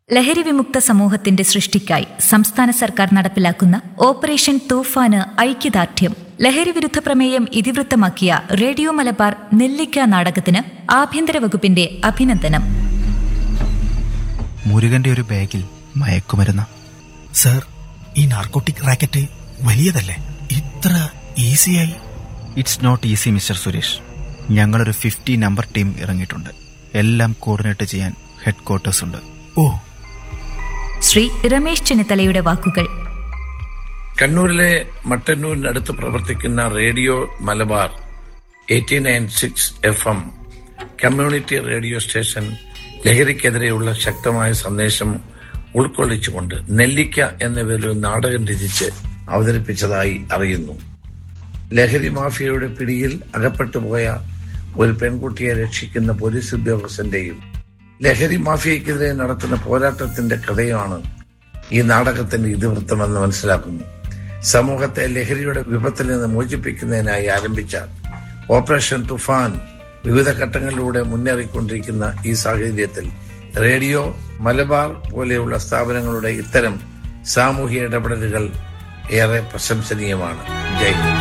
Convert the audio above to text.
ലഹരി വിമുക്ത സമൂഹത്തിന്റെ സൃഷ്ടിക്കായി സംസ്ഥാന സർക്കാർ നടപ്പിലാക്കുന്ന ഓപ്പറേഷൻ തൂഫാന് ഐക്യദാർഢ്യം ലഹരി വിരുദ്ധ പ്രമേയം ഇതിവൃത്തമാക്കിയ റേഡിയോ മലബാർ നെല്ലിക്ക നാടകത്തിന് ആഭ്യന്തര വകുപ്പിന്റെ അഭിനന്ദനം മുരുകന്റെ ഒരു ബാഗിൽ മയക്കുമരുന്ന് സർ ഈ നാർക്കോട്ടിക് റാക്കറ്റ് വലിയതല്ലേ ഇത്ര ഈസിയായി it's not easy mister Suresh ഞങ്ങളൊരു ഫിഫ്റ്റി നമ്പർ ടീം ഇറങ്ങിയിട്ടുണ്ട് എല്ലാം കോർഡിനേറ്റ് ചെയ്യാൻ ഹെഡ് ക്വാർട്ടേഴ്സ് ഉണ്ട് ഓ ശ്രീ രമേശ് ചെന്നിത്തലയുടെ വാക്കുകൾ കണ്ണൂരിലെ മട്ടന്നൂരിനടുത്ത് പ്രവർത്തിക്കുന്ന radio Malabar eighty nine six F M community radio station ലഹരിക്കെതിരെയുള്ള ശക്തമായ സന്ദേശം ഉൾക്കൊള്ളിച്ചുകൊണ്ട് നെല്ലിക്ക എന്ന പേരിൽ ഒരു നാടകം രചിച്ച് അവതരിപ്പിച്ചതായി അറിയുന്നു ലഹരി മാഫിയയുടെ പിടിയിൽ അകപ്പെട്ടു പോയ ഒരു പെൺകുട്ടിയെ രക്ഷിക്കുന്ന പോലീസ് ഉദ്യോഗസ്ഥന്റെയും ലഹരി മാഫിയക്കെതിരെ നടത്തുന്ന പോരാട്ടത്തിന്റെ കഥയാണ് ഈ നാടകത്തിന്റെ ഇതിവൃത്തമെന്ന് മനസ്സിലാക്കുന്നു സമൂഹത്തെ ലഹരിയുടെ വിപത്തിൽ നിന്ന് മോചിപ്പിക്കുന്നതിനായി ആരംഭിച്ച ഓപ്പറേഷൻ തുഫാൻ വിവിധ ഘട്ടങ്ങളിലൂടെ മുന്നേറിക്കൊണ്ടിരിക്കുന്ന ഈ സാഹചര്യത്തിൽ റേഡിയോ മലബാർ പോലെയുള്ള സ്ഥാപനങ്ങളുടെ ഇത്തരം സാമൂഹിക ഇടപെടലുകൾ ഏറെ പ്രശംസനീയമാണ് ജയ് ഹിന്ദ്